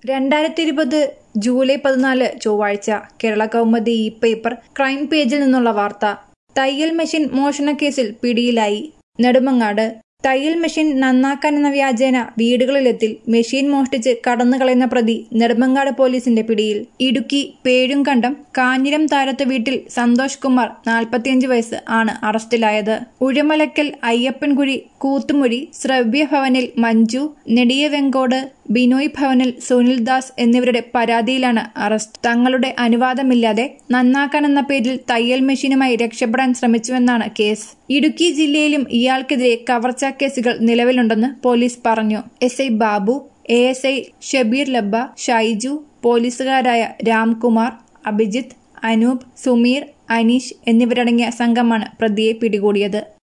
രണ്ടായിരത്തി ഇരുപത് ജൂലൈ പതിനാല് ചൊവ്വാഴ്ച കേരള കൗമുദി ഈ പേപ്പർ ക്രൈം പേജിൽ നിന്നുള്ള വാർത്ത തയ്യൽ മെഷീൻ മോഷണക്കേസിൽ പിടിയിലായി നെടുമങ്ങാട് തയ്യൽ മെഷീൻ നന്നാക്കാനെന്ന വ്യാജേന വീടുകളിലെത്തി മെഷീൻ മോഷ്ടിച്ച് കടന്നുകളയുന്ന പ്രതി നെടുമങ്ങാട് പോലീസിന്റെ പിടിയിൽ ഇടുക്കി പേഴുംകണ്ടം കാഞ്ഞിരം താരത്ത് വീട്ടിൽ സന്തോഷ് കുമാർ നാൽപ്പത്തിയഞ്ച് വയസ്സ് ആണ് അറസ്റ്റിലായത് ഉഴമലക്കൽ അയ്യപ്പൻകുഴി കൂത്തുമുഴി ശ്രവ്യ ഭവനിൽ മഞ്ജു നെടിയവെങ്കോട് ബിനോയ് ഭവനിൽ സുനിൽ ദാസ് എന്നിവരുടെ പരാതിയിലാണ് അറസ്റ്റ് തങ്ങളുടെ അനുവാദമില്ലാതെ നന്നാക്കാനെന്ന പേരിൽ തയ്യൽ മെഷീനുമായി രക്ഷപ്പെടാൻ ശ്രമിച്ചുവെന്നാണ് കേസ് ഇടുക്കി ജില്ലയിലും ഇയാൾക്കെതിരെ കവർച്ചാ കേസുകൾ നിലവിലുണ്ടെന്ന് പോലീസ് പറഞ്ഞു S I Babu A S I Shabeer Labba Shaiju പോലീസുകാരായ രാംകുമാർ അഭിജിത്ത് അനൂപ് സുമീർ അനീഷ് എന്നിവരടങ്ങിയ സംഘമാണ് പ്രതിയെ പിടികൂടിയത്